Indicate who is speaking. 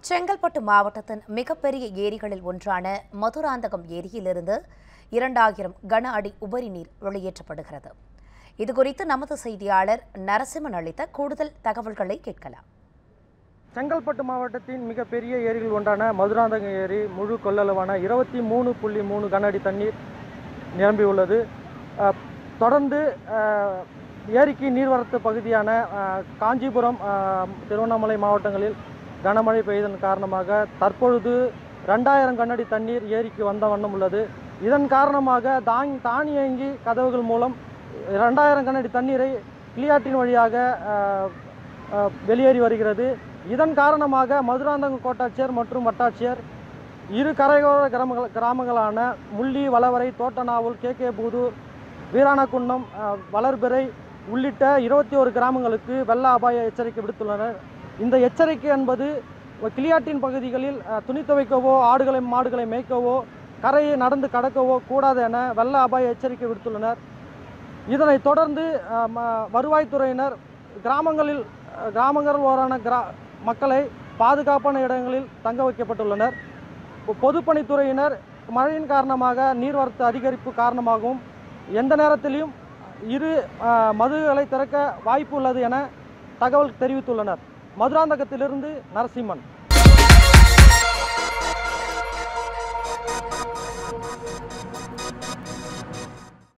Speaker 1: செங்கல்பட்டு மாவட்டத்தின் மிகப்பெரிய ஏரிகளில் ஒன்றான மதுராந்தகம் ஏரியிலிருந்து இரண்டாயிரம் கன அடி உபரி நீர் வெளியேற்றப்படுகிறது இதுகுறித்து நமது செய்தியாளர் நரசிம்மன் அளித்த கூடுதல் தகவல்களை கேட்கலாம்
Speaker 2: செங்கல்பட்டு மாவட்டத்தின் மிகப்பெரிய ஏரிகள் ஒன்றான மதுராந்தகம் ஏரி முழு கொள்ளளவான இருபத்தி மூணு புள்ளி மூணு கன அடி தண்ணீர் நிரம்பியுள்ளது அஹ், தொடர்ந்து அஹ், ஏரிக்கு நீர்வரத்து பகுதியான அஹ், காஞ்சிபுரம் அஹ், திருவண்ணாமலை மாவட்டங்களில் கனமழை பெய்ததன் காரணமாக தற்பொழுது ரெண்டாயிரம் கனஅடி தண்ணீர் ஏரிக்கு வந்த வண்ணம் உள்ளது இதன் காரணமாக தாங் தானியங்கி கதவுகள் மூலம் ரெண்டாயிரம் கனஅடி தண்ணீரை கிளியாற்றின் வழியாக அஹ், அஹ், வெளியேறி வருகிறது இதன் காரணமாக மதுராந்தகம் கோட்டாட்சியர் மற்றும் வட்டாட்சியர் இரு கரையோர கிராமங்கள் கிராமங்களான முள்ளி வளவரை தோட்டநாவல் கே கே பூதூர் வீராணக்குன்னம் அஹ், வளர்பிறை உள்ளிட்ட இருபத்தி ஒரு கிராமங்களுக்கு வெள்ள அபாய எச்சரிக்கை விடுத்துள்ளனர் இந்த எச்சரிக்கை என்பது கிளியாட்டின் பகுதிகளில் அஹ், துணி துவைக்கவோ ஆடுகளை மாடுகளை மேய்க்கவோ கரையை நடந்து கடக்கவோ கூடாது என வெள்ள அபாய எச்சரிக்கை விடுத்துள்ளனர் இதனைத் தொடர்ந்து அஹ், ம- வருவாய்த்துறையினர் கிராமங்களில் அஹ், கிராமங்கள் ஓரான கிரா மக்களை பாதுகாப்பான இடங்களில் தங்க வைக்கப்பட்டுள்ளனர் பொ- பொதுப்பணித்துறையினர் மழையின் காரணமாக நீர்வரத்து அதிகரிப்பு காரணமாகவும் எந்த நேரத்திலும் இரு அஹ், மதுகளை திறக்க வாய்ப்பு உள்ளது என தகவல் தெரிவித்துள்ளனர் மதுராந்தகத்திலிருந்து நரசிம்மன்